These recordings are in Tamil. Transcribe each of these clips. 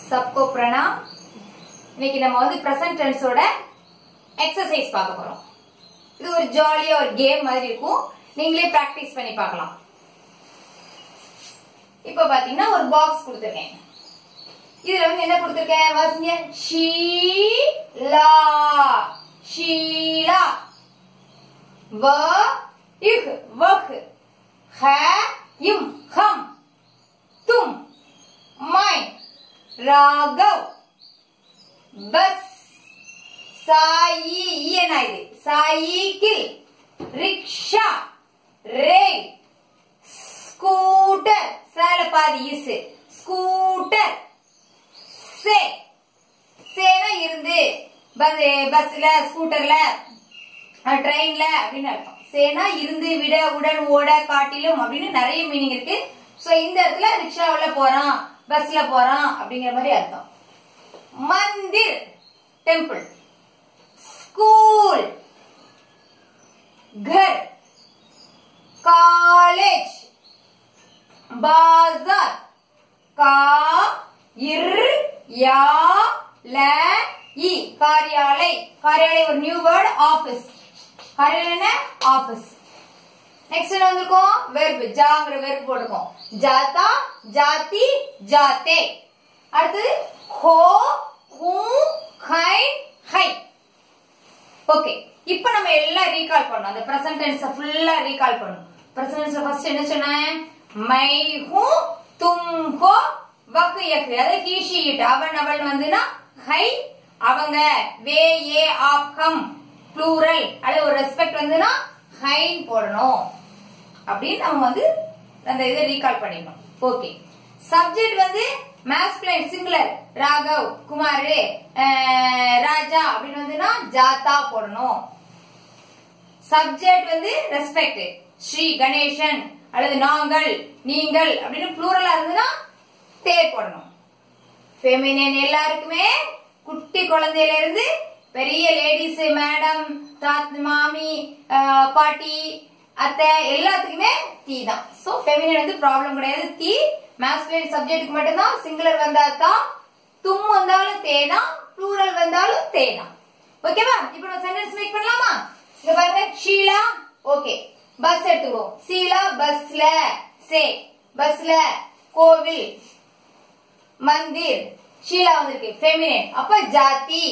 सबको प्रणाम இன்னைக்கு நம்ம வந்து பிரசன்ட் டென்ஸோட எக்ஸசைஸ் பார்க்க போறோம் இது ஒரு ஜாலியா ஒரு கேம் மாதிரி இருக்கும் நீங்களே பிராக்டிஸ் பண்ணி பார்க்கலாம் இப்ப பாத்தீங்கன்னா ஒரு பாக்ஸ் கொடுத்துருக்கேன் இதுல வந்து என்ன கொடுத்துருக்கேன் வாசிங்க ஷீலா ஷீலா வ இஹ் வஹ் ஹ இம் ஹம் தும் மை ராகவ் பஸ் சாயி என்ன இது சைக்கிள் ரிக்ஷா ரேல் ஸ்கூட்டர் சேல பாதி இஸ் ஸ்கூட்டர் சே சேனா இருந்து பஸ் பஸ்ல ஸ்கூட்டர்ல ட்ரெயின்ல அப்படின்னு அர்த்தம் சேனா இருந்து விட உடன் ஓட காட்டிலும் அப்படின்னு நிறைய மீனிங் இருக்கு சோ இந்த இடத்துல ரிக்ஷாவுல போறான் பஸ்ல போறான் அப்படிங்கிற மாதிரி அர்த்தம் மந்திர் டெம்பிள் ஸ்கூல் घर कॉलेज बाजार का इर या ल ई कार्यालय कार्यालय ஒரு நியூ வேர்ட் ஆபீஸ் कार्यालय என்ன ஆபீஸ் நெக்ஸ்ட் என்ன வந்திருக்கும் வெர்ப் ஜாங்கிற வெர்ப் போட்டுக்கோம் ஜாதா ஜாதி ஜாத்தே அடுத்தது ஹோ ஹூ ஹை ஹை ஓகே இப்போ நம்ம எல்லாம் ரீகால் பண்ணோம் அந்த பிரசன்ட் டென்ஸ் ஃபுல்லா ரீகால் பண்ணணும் பிரசன்ட் டென்ஸ்ல ஃபர்ஸ்ட் என்ன சொன்னேன் மை ஹூ தும் ஹோ வக் யக் அது கீஷி இட் அவன் அவள் வந்துனா ஹை அவங்க வே ஏ ஆப் கம் ப்ளூரல் அல்லது ஒரு ரெஸ்பெக்ட் வந்துனா ஹை போடணும் அப்படின்னு நம்ம வந்து அந்த இதை ரீகால் பண்ணிடணும் ஓகே சப்ஜெக்ட் வந்து மேஸ்குலைன் சிங்குலர் ராகவ் குமார் அஹ், ராஜா அப்படின்னு வந்துன்னா ஜாதா போடணும் சப்ஜெக்ட் வந்து ரெஸ்பெக்ட் ஸ்ரீ கணேசன் அல்லது நாங்கள் நீங்கள் அப்படின்னு ப்ளூரலா இருந்ததுன்னா தே போடணும் ஃபெமினின் எல்லாருக்குமே குட்டி குழந்தையில இருந்து பெரிய லேடிஸ் மேடம் தாத் மாமி அஹ், பாட்டி அத்தை எல்லாத்துக்குமே தீ தான் சோ ஃபெமினின் வந்து ப்ராப்ளம் கிடையாது தீ மேஸ்குலைன் சப்ஜெக்ட்டுக்கு மட்டும்தான் சிங்குலர் வந்தா தான் தும் வந்தாலும் தே தான் ப்ளூரல் வந்தாலும் தே தான் ஓகேவா இப்போ நம்ம சென்டென்ஸ் மேக் பண்ணலாமா இங்க பாருங்க ஷீலா ஓகே பஸ் எடுத்துக்கிறோம் சீலா பஸ்ல சே பஸ்ல கோவில் மந்திர் ஷீலா வந்திருக்கு ஃபெமினின் அப்ப ஜாதி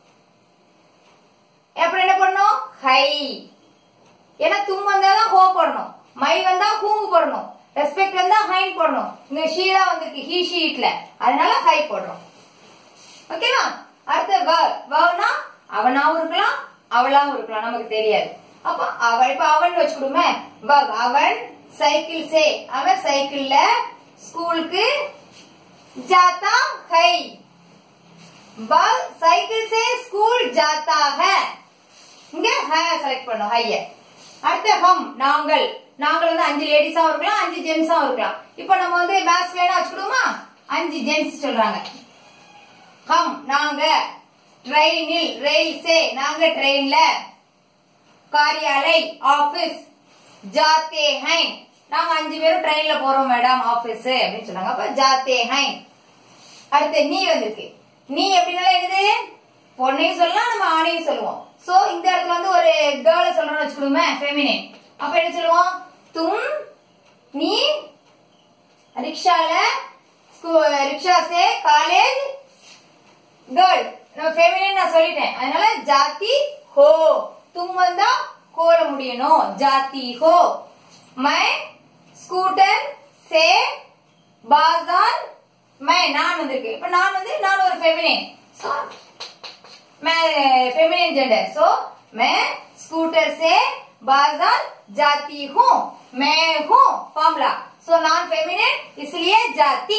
அப்புறம் என்ன பண்ணணும் ஹை ஏன்னா தும் வந்தாதான் ஹோ போடணும் மை வந்தா ஹூங் போடணும் ரெஸ்பெக்ட் வந்தா ஹைன் போடணும் இங்க ஷீலா வந்திருக்கு ஹீ ஷீட்ல அதனால ஹை போடுறோம் ஓகேவா அடுத்து வ வனா அவனாவும் இருக்கலாம் அவளாவும் இருக்கலாம் நமக்கு தெரியாது அப்ப அவள் இப்ப அவன் வச்சுக்கிடுமே வ அவன் சைக்கிள் சே அவன் சைக்கிள்ல ஸ்கூலுக்கு जाता है वह साइकिल से स्कूल जाता है இங்க ஹ செலக்ட் பண்ணோம் ஹைய அடுத்து ஹம் நாங்கள் நாங்கள் வந்து அஞ்சு லேடிஸாவும் இருக்கலாம் அஞ்சு ஜென்ஸாவும் இருக்கலாம் இப்போ நம்ம வந்து மேஸ்குலைனா வச்சுக்கிடுவோமா அஞ்சு ஜென்ஸ் சொல்றாங்க ஹம் நாங்க ட்ரெயினில் ரயில் சே நாங்க ட்ரெயின்ல காரியாலை ஆபீஸ் ஜாத்தே ஹை நாங்க அஞ்சு பேரும் ட்ரெயின்ல போறோம் மேடம் ஆபீஸ் அப்படின்னு சொன்னாங்க அப்ப ஜாத்தே ஹை அடுத்து நீ வந்திருக்கு நீ எப்படினால என்னது பொண்ணையும் சொல்லலாம் நம்ம ஆணையும் சொல்லுவோம் சோ இந்த இடத்துல வந்து ஒரு கேர்ள சொல்றோம்னு வச்சுக்கோமே ஃபெமினின் அப்ப என்ன சொல்லுவோம் தும் நீ ரிக்ஷால ரிக்ஷா சே காலேஜ் கேர்ள் நம்ம ஃபெமினின் நான் சொல்லிட்டேன் அதனால ஜாதி ஹோ தும் வந்தா கோல முடியணும் ஜாதி ஹோ மை ஸ்கூட்டர் சே பாசார் மை நான் வந்திருக்கு இப்ப நான் வந்து நான் ஒரு ஃபெமினின் சோ मैं फेमिनिन जेंडर सो मैं स्कूटर से बाजार जाती हूँ मैं हूँ फॉर्मूला सो नॉन फेमिनिन इसलिए जाती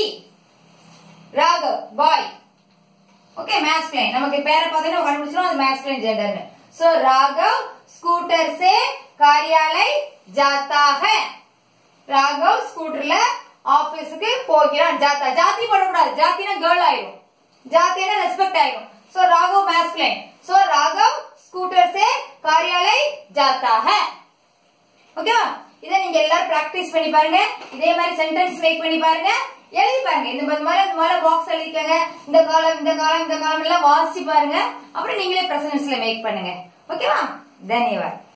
ராகவ் பாய் ஓகே மேஸ்குலைன் நமக்கு பேரை பார்த்தீங்கன்னா கண்டுபிடிச்சிடும் அது மேஸ்குலைன் ஜெண்டர்னு சோ ராகவ் ஸ்கூட்டர் சே காரியாலை ஜாத்தா है ராகவ் ஸ்கூட்டர்ல ஆபீஸுக்கு போகிறான் ஜாத்தா ஜாதி போடக்கூடாது ஜாத்தினா கேர்ள் ஆயிடும் ஜாத்தினா ரெஸ்பெக்ட் ஆயிடும் so Raghav masculine so Raghav scooter से कार्यालय जाता है ஓகேவா இதை நீங்க எல்லாரும் பிராக்டிஸ் பண்ணி பாருங்க இதே மாதிரி சென்டென்ஸ் மேக் பண்ணி பாருங்க எழுதி பாருங்க இந்த மாதிரி இந்த மாதிரி பாக்ஸ் எழுதிக்கங்க இந்த காலம் இந்த காலம் இந்த காலம் எல்லாம் வாசிச்சு பாருங்க அப்புறம் நீங்களே பிரசன்ஸ்ல மேக் பண்ணுங்க ஓகேவா தன்யவாத்